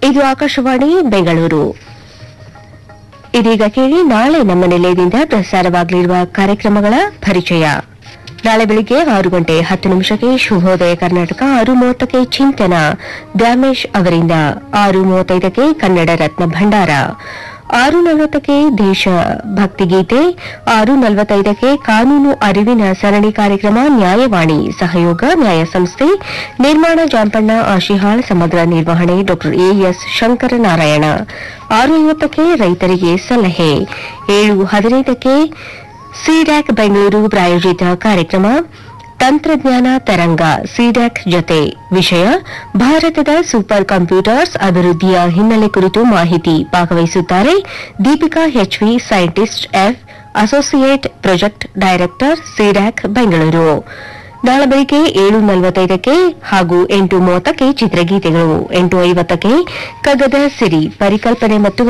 ಇದು ಆಕಾಶವಾಣಿ ಬೆಂಗಳೂರು ಇದೀಗ ಕೇಳಿ ನಾಳೆ ನಮ್ಮ ನಿಲಯದಿಂದ ಪ್ರಸಾರವಾಗಲಿರುವ ಕಾರ್ಯಕ್ರಮಗಳ ಪರಿಚಯ ನಾಳೆ ಬೆಳಿಗ್ಗೆ ಆರು ಗಂಟೆ ಹತ್ತು ನಿಮಿಷಕ್ಕೆ ಶುಭೋದಯ ಕರ್ನಾಟಕ ಆರು ಮೂವತ್ತಕ್ಕೆ ಚಿಂತನ ದ್ಯಾಮೇಶ್ ಅವರಿಂದ ಆರು ಮೂವತ್ತೈದಕ್ಕೆ ಕನ್ನಡ ರತ್ನ ಭಂಡಾರ ಆರು ನಲವತ್ತಕ್ಕೆ ದೇಶ ಭಕ್ತಿಗೀತೆ ಆರು ನಲವತ್ತೈದಕ್ಕೆ ಕಾನೂನು ಅರಿವಿನ ಸರಣಿ ಕಾರ್ಯಕ್ರಮ ನ್ಯಾಯವಾಣಿ ಸಹಯೋಗ ನ್ಯಾಯ ಸಂಸ್ಥೆ ನಿರ್ಮಾಣ ಜಾಂಪಣ್ಣ ಆಶಿಹಾಳ್ ಸಮಗ್ರ ನಿರ್ವಹಣೆ ಡಾ ಎಎಸ್ ಶಂಕರನಾರಾಯಣ ಆರು ಐವತ್ತಕ್ಕೆ ರೈತರಿಗೆ ಸಲಹೆ ಏಳು ಹದಿನೈದಕ್ಕೆ ಸಿಡ್ಯಾಕ್ ಬೆಂಗಳೂರು ಪ್ರಾಯೋಜಿತ ಕಾರ್ಯಕ್ರಮ ತಂತ್ರಜ್ಞಾನ ತರಂಗ ಸಿಡ್ಯಾಕ್ ಜೊತೆ ವಿಷಯ ಭಾರತದ ಸೂಪರ್ ಕಂಪ್ಯೂಟರ್ಸ್ ಅಭಿವೃದ್ಧಿಯ ಹಿನ್ನೆಲೆ ಕುರಿತು ಮಾಹಿತಿ ಭಾಗವಹಿಸುತ್ತಾರೆ Deepika HV scientist F associate project director CDAC Bengaluru ನಾಳೆ ಬೆಳಿಗ್ಗೆ ಏಳು ನಲವತ್ತೈದಕ್ಕೆ ಹಾಗೂ ಎಂಟು ಮೂವತ್ತಕ್ಕೆ ಚಿತ್ರಗೀತೆಗಳು ಎಂಟು ಐವತ್ತಕ್ಕೆ ಕಗ್ಗದ ಸಿರಿ ಪರಿಕಲ್ಪನೆ ಮತ್ತು